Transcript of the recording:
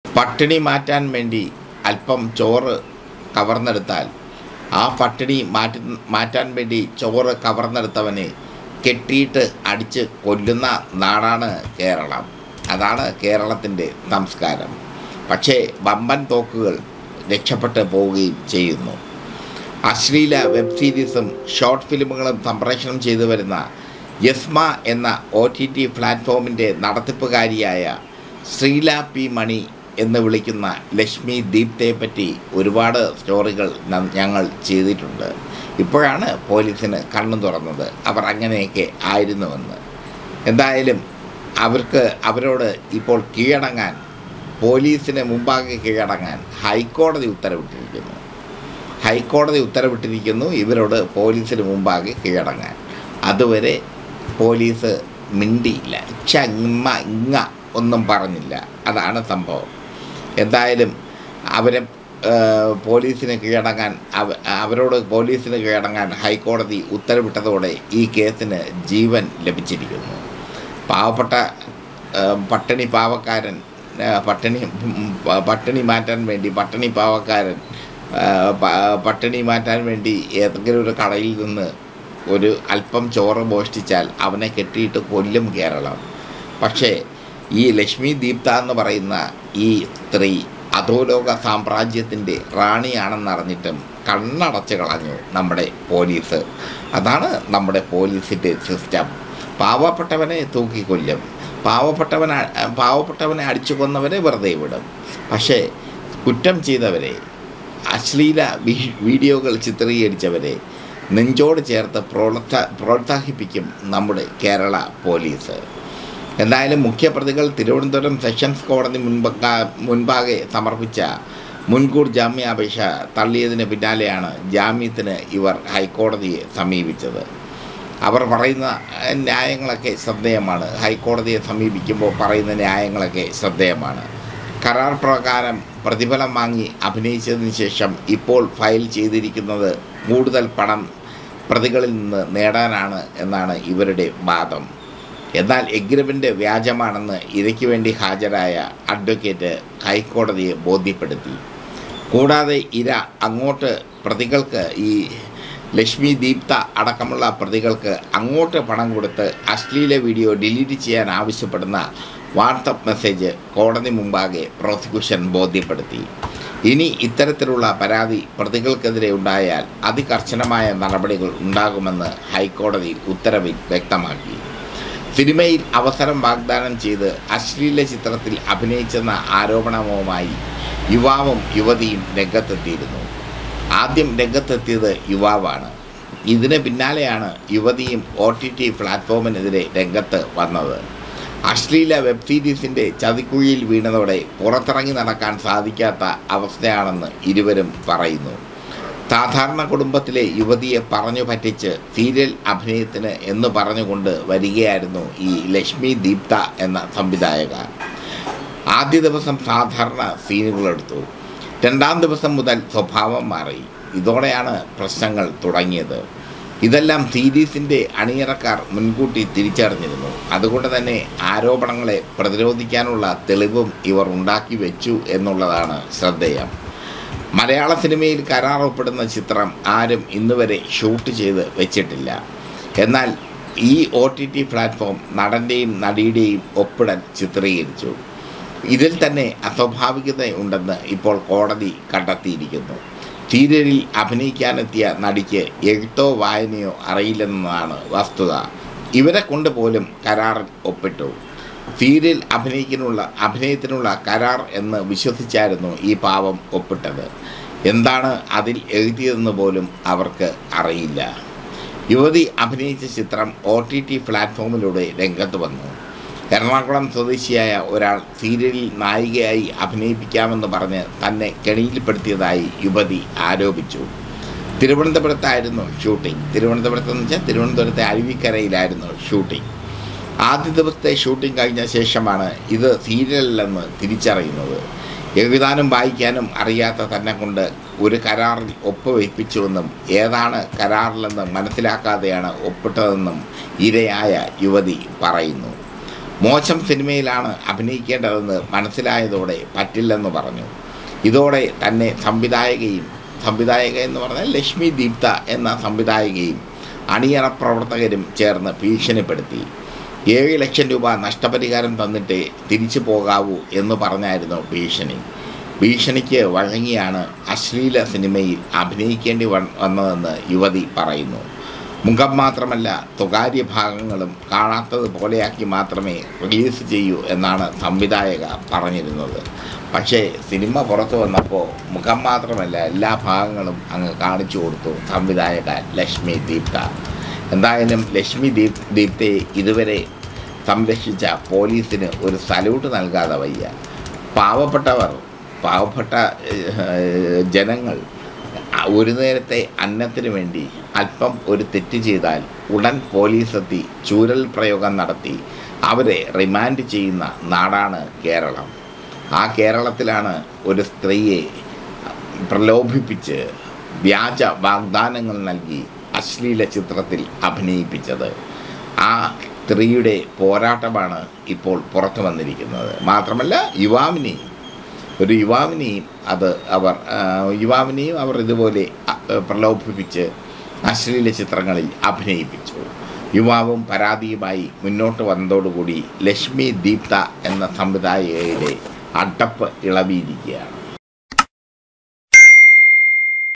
പട്ടിണി മാറ്റാൻ വേണ്ടി അല്പം ചോറ് കവർന്നെടുത്താൽ ആ പട്ടിണി മാറ്റി മാറ്റാൻ വേണ്ടി ചോറ് കവർന്നെടുത്തവനെ കെട്ടിയിട്ട് അടിച്ച് കൊല്ലുന്ന നാടാണ് കേരളം അതാണ് കേരളത്തിൻ്റെ സംസ്കാരം പക്ഷേ വമ്പൻ തോക്കുകൾ രക്ഷപ്പെട്ട് പോവുകയും ചെയ്യുന്നു അശ്ലീല വെബ് സീരീസും ഷോർട്ട് ഫിലിമുകളും സംപ്രേഷണം ചെയ്തു വരുന്ന യസ്മ എന്ന ഒ ടി ടി പ്ലാറ്റ്ഫോമിൻ്റെ നടത്തിപ്പുകാരിയായ ശ്രീല പി മണി എന്ന് വിളിക്കുന്ന ലക്ഷ്മി ദീപ്തയെ പറ്റി ഒരുപാട് സ്റ്റോറികൾ ന- ഞങ്ങൾ ചെയ്തിട്ടുണ്ട് ഇപ്പോഴാണ് പോലീസിന് കണ്ണു തുറന്നത് അവർ അങ്ങനെയൊക്കെ ആയിരുന്നുവെന്ന് എന്തായാലും അവർക്ക് അവരോട് ഇപ്പോൾ കീഴടങ്ങാൻ പോലീസിന് മുമ്പാകെ കീഴടങ്ങാൻ ഹൈക്കോടതി ഉത്തരവിട്ടിരിക്കുന്നു ഹൈക്കോടതി ഉത്തരവിട്ടിരിക്കുന്നു ഇവരോട് പോലീസിന് മുമ്പാകെ കീഴടങ്ങാൻ അതുവരെ പോലീസ് മിണ്ടിയില്ല ചങ്ങ ഇങ്ങ ഒന്നും പറഞ്ഞില്ല അതാണ് സംഭവം എന്തായാലും അവരെ ആ, പോലീസിന് കീഴടങ്ങാൻ അവ അവരോട് പോലീസിന് കീഴടങ്ങാൻ ഹൈക്കോടതി ഉത്തരവിട്ടതോടെ ഈ കേസിന് ജീവൻ ലഭിച്ചിരിക്കുന്നു പാവപ്പെട്ട ആ, പട്ടിണി പാവക്കാരൻ ആ, പട്ടിണി ഉം, പ- പട്ടിണി മാറ്റാൻ വേണ്ടി പട്ടിണി പാവക്കാരൻ ആ, പ- പട്ടിണി മാറ്റാൻ വേണ്ടി ഏതെങ്കിലും ഒരു കടയിൽ നിന്ന് ഒരു അല്പം ചോറ് മോഷ്ടിച്ചാൽ അവനെ കെട്ടിയിട്ട് കൊല്ലും കേരളം പക്ഷേ ഈ ലക്ഷ്മി ദീപ്ത എന്ന് പറയുന്ന ഈ സ്ത്രീ അധോലോക സാമ്രാജ്യത്തിൻ്റെ റാണിയാണെന്നറിഞ്ഞിട്ടും കണ്ണടച്ച് കളഞ്ഞു നമ്മുടെ പോലീസ് അതാണ് നമ്മുടെ പോലീസിൻ്റെ സിസ്റ്റം പാവപ്പെട്ടവനെ തൂക്കിക്കൊല്ലും പാവപ്പെട്ടവനെ പാവപ്പെട്ടവനെ അടിച്ചു കൊന്നവരെ വെറുതെ വിടും പക്ഷേ കുറ്റം ചെയ്തവരെ അശ്ലീല വി- വീഡിയോകൾ ചിത്രീകരിച്ചവരെ നെഞ്ചോട് ചേർത്ത് പ്രോത്സാ പ്രോത്സാഹിപ്പിക്കും നമ്മുടെ കേരള പോലീസ് എന്തായാലും മുഖ്യപ്രതികൾ തിരുവനന്തപുരം സെഷൻസ് കോടതി മുൻപ് മുൻപാകെ സമർപ്പിച്ച മുൻകൂർ ജാമ്യാപേക്ഷ തള്ളിയതിന് പിന്നാലെയാണ് ജാമ്യത്തിന് ഇവർ ഹൈക്കോടതിയെ സമീപിച്ചത് അവർ പറയുന്ന ഏഹ്, ന്യായങ്ങളൊക്കെ ശ്രദ്ധേയമാണ് ഹൈക്കോടതിയെ സമീപിക്കുമ്പോൾ പറയുന്ന ന്യായങ്ങളൊക്കെ ശ്രദ്ധേയമാണ് കരാർ പ്രകാരം പ്രതിഫലം വാങ്ങി അഭിനയിച്ചതിന് ശേഷം ഇപ്പോൾ ഫയൽ ചെയ്തിരിക്കുന്നത് കൂടുതൽ പണം പ്രതികളിൽ നിന്ന് നേടാനാണ് എന്നാണ് ഇവരുടെ വാദം എന്നാൽ എഗ്രിമെൻ്റ് വ്യാജമാണെന്ന് ഇരയ്ക്ക് വേണ്ടി ഹാജരായ അഡ്വക്കേറ്റ് ഹൈക്കോടതിയെ ബോധ്യപ്പെടുത്തി കൂടാതെ ഇര അങ്ങോട്ട് പ്രതികൾക്ക് ഈ ലക്ഷ്മി ദീപ്ത അടക്കമുള്ള പ്രതികൾക്ക് അങ്ങോട്ട് പണം കൊടുത്ത് അശ്ലീല വീഡിയോ ഡിലീറ്റ് ചെയ്യാൻ ആവശ്യപ്പെടുന്ന വാട്സപ്പ് മെസ്സേജ് കോടതി മുമ്പാകെ പ്രോസിക്യൂഷൻ ബോധ്യപ്പെടുത്തി ഇനി ഇത്തരത്തിലുള്ള പരാതി പ്രതികൾക്കെതിരെ ഉണ്ടായാൽ അതികർശനമായ നടപടികൾ ഉണ്ടാകുമെന്ന് ഹൈക്കോടതി ഉത്തരവിൽ വ്യക്തമാക്കി സിനിമയിൽ അവസരം വാഗ്ദാനം ചെയ്ത് അശ്ലീല ചിത്രത്തിൽ അഭിനയിച്ചെന്ന ആരോപണവുമായി യുവാവും യുവതിയും രംഗത്തെത്തിയിരുന്നു ആദ്യം രംഗത്തെത്തിയത് യുവാവാണ് ഇതിന് പിന്നാലെയാണ് യുവതിയും ഒ ടി ടി പ്ലാറ്റ്ഫോമിനെതിരെ രംഗത്ത് വന്നത് അശ്ലീല വെബ് സീരീസിൻ്റെ ചതിക്കുഴിയിൽ വീണതോടെ പുറത്തിറങ്ങി നടക്കാൻ സാധിക്കാത്ത അവസ്ഥയാണെന്ന് ഇരുവരും പറയുന്നു സാധാരണ കുടുംബത്തിലെ യുവതിയെ പറഞ്ഞു പറ്റിച്ച് സീരിയൽ അഭിനയത്തിന് എന്ന് പറഞ്ഞുകൊണ്ട് വരികയായിരുന്നു ഈ ലക്ഷ്മി ദീപ്ത എന്ന സംവിധായക ആദ്യ ദിവസം സാധാരണ സീനുകളെടുത്തു രണ്ടാം ദിവസം മുതൽ സ്വഭാവം മാറി ഇതോടെയാണ് പ്രശ്നങ്ങൾ തുടങ്ങിയത് ഇതെല്ലാം സീരീസിൻ്റെ അണിയറക്കാർ മുൻകൂട്ടി തിരിച്ചറിഞ്ഞിരുന്നു അതുകൊണ്ട് തന്നെ ആരോപണങ്ങളെ പ്രതിരോധിക്കാനുള്ള തെളിവും ഇവർ ഉണ്ടാക്കി വെച്ചു എന്നുള്ളതാണ് ശ്രദ്ധേയം മലയാള സിനിമയിൽ കരാർ ഒപ്പിടുന്ന ചിത്രം ആരും ഇന്നുവരെ ഷൂട്ട് ചെയ്ത് വെച്ചിട്ടില്ല എന്നാൽ ഈ ഒ ടി ടി പ്ലാറ്റ്ഫോം നടൻ്റെയും നടിയുടെയും ഒപ്പിടൽ ചിത്രീകരിച്ചു ഇതിൽ തന്നെ അസ്വാഭാവികതയുണ്ടെന്ന് ഇപ്പോൾ കോടതി കണ്ടെത്തിയിരിക്കുന്നു സീരിയലിൽ അഭിനയിക്കാനെത്തിയ നടിക്ക് എഴുത്തോ വായനയോ അറിയില്ലെന്നതാണ് വസ്തുത ഇവരെ കൊണ്ട് പോലും കരാറിൽ ഒപ്പിട്ടു സീരിയൽ അഭിനയിക്കാനുള്ള അഭിനയത്തിനുള്ള കരാർ എന്ന് വിശ്വസിച്ചായിരുന്നു ഈ പാവം ഒപ്പിട്ടത് എന്താണ് അതിൽ എഴുതിയതെന്ന് പോലും അവർക്ക് അറിയില്ല യുവതി അഭിനയിച്ച ചിത്രം ഒ ടി ടി പ്ലാറ്റ്ഫോമിലൂടെ രംഗത്ത് വന്നു എറണാകുളം സ്വദേശിയായ ഒരാൾ സീരിയലിൽ നായികയായി അഭിനയിപ്പിക്കാമെന്ന് പറഞ്ഞ് തന്നെ കെണിയിൽപ്പെടുത്തിയതായി യുവതി ആരോപിച്ചു തിരുവനന്തപുരത്തായിരുന്നു ഷൂട്ടിംഗ് തിരുവനന്തപുരത്ത് എന്ന് വെച്ചാൽ തിരുവനന്തപുരത്തെ അരുവിക്കരയിലായിരുന്നു ഷൂട്ടിംഗ് ആദ്യ ദിവസത്തെ ഷൂട്ടിംഗ് കഴിഞ്ഞ ശേഷമാണ് ഇത് സീരിയലല്ലെന്ന് തിരിച്ചറിയുന്നത് എഴുതാനും വായിക്കാനും അറിയാത്ത തന്നെ കൊണ്ട് ഒരു കരാറിൽ ഒപ്പുവയ്പ്പിച്ചുവെന്നും ഏതാണ് കരാറിലെന്ന് മനസ്സിലാക്കാതെയാണ് ഒപ്പിട്ടതെന്നും ഇരയായ യുവതി പറയുന്നു മോശം സിനിമയിലാണ് അഭിനയിക്കേണ്ടതെന്ന് മനസ്സിലായതോടെ പറ്റില്ലെന്ന് പറഞ്ഞു ഇതോടെ തന്നെ സംവിധായകയും സംവിധായക എന്ന് പറഞ്ഞാൽ ലക്ഷ്മി ദീപ്ത എന്ന സംവിധായകയും അണിയറ പ്രവർത്തകരും ചേർന്ന് ഭീഷണിപ്പെടുത്തി ഏഴ് ലക്ഷം രൂപ നഷ്ടപരിഹാരം തന്നിട്ടേ തിരിച്ചു പോകാവൂ എന്ന് പറഞ്ഞായിരുന്നു ഭീഷണി ഭീഷണിക്ക് വഴങ്ങിയാണ് അശ്ലീല സിനിമയിൽ അഭിനയിക്കേണ്ടി വ- വന്നതെന്ന് യുവതി പറയുന്നു മുഖം മാത്രമല്ല സ്വകാര്യ ഭാഗങ്ങളും കാണാത്തത് പോലെയാക്കി മാത്രമേ റിലീസ് ചെയ്യൂ എന്നാണ് സംവിധായക പറഞ്ഞിരുന്നത് പക്ഷേ സിനിമ പുറത്തു വന്നപ്പോൾ മുഖം മാത്രമല്ല എല്ലാ ഭാഗങ്ങളും അങ്ങ് കാണിച്ചു കൊടുത്തു സംവിധായക ലക്ഷ്മി ദീപ്ത എന്തായാലും ലക്ഷ്മി ദീപ് ദീപ്തയെ ഇതുവരെ സംരക്ഷിച്ച പോലീസിന് ഒരു സല്യൂട്ട് നൽകാതെ വയ്യ പാവപ്പെട്ടവർ പാവപ്പെട്ട ഏഹ്, ജനങ്ങൾ ആ ഒരു നേരത്തെ അന്നത്തിന് വേണ്ടി അല്പം ഒരു തെറ്റ് ചെയ്താൽ ഉടൻ പോലീസെത്തി ചൂരൽ പ്രയോഗം നടത്തി അവരെ റിമാൻഡ് ചെയ്യുന്ന നാടാണ് കേരളം ആ കേരളത്തിലാണ് ഒരു സ്ത്രീയെ പ്രലോഭിപ്പിച്ച് വ്യാജ വാഗ്ദാനങ്ങൾ നൽകി അശ്ലീല ചിത്രത്തിൽ അഭിനയിപ്പിച്ചത് ആ സ്ത്രീയുടെ പോരാട്ടമാണ് ഇപ്പോൾ പുറത്തു വന്നിരിക്കുന്നത് മാത്രമല്ല യുവാവിനെയും ഒരു യുവാവിനെയും അത് അവർ ആ, യുവാവിനെയും അവർ ഇതുപോലെ അ, പ്രലോഭിപ്പിച്ച് അശ്ലീല ചിത്രങ്ങളിൽ അഭിനയിപ്പിച്ചു യുവാവും പരാതിയുമായി മുന്നോട്ട് വന്നതോടുകൂടി ലക്ഷ്മി ദീപ്ത എന്ന സംവിധായകയുടെ അടപ്പ് ഇളവിയിരിക്കുകയാണ്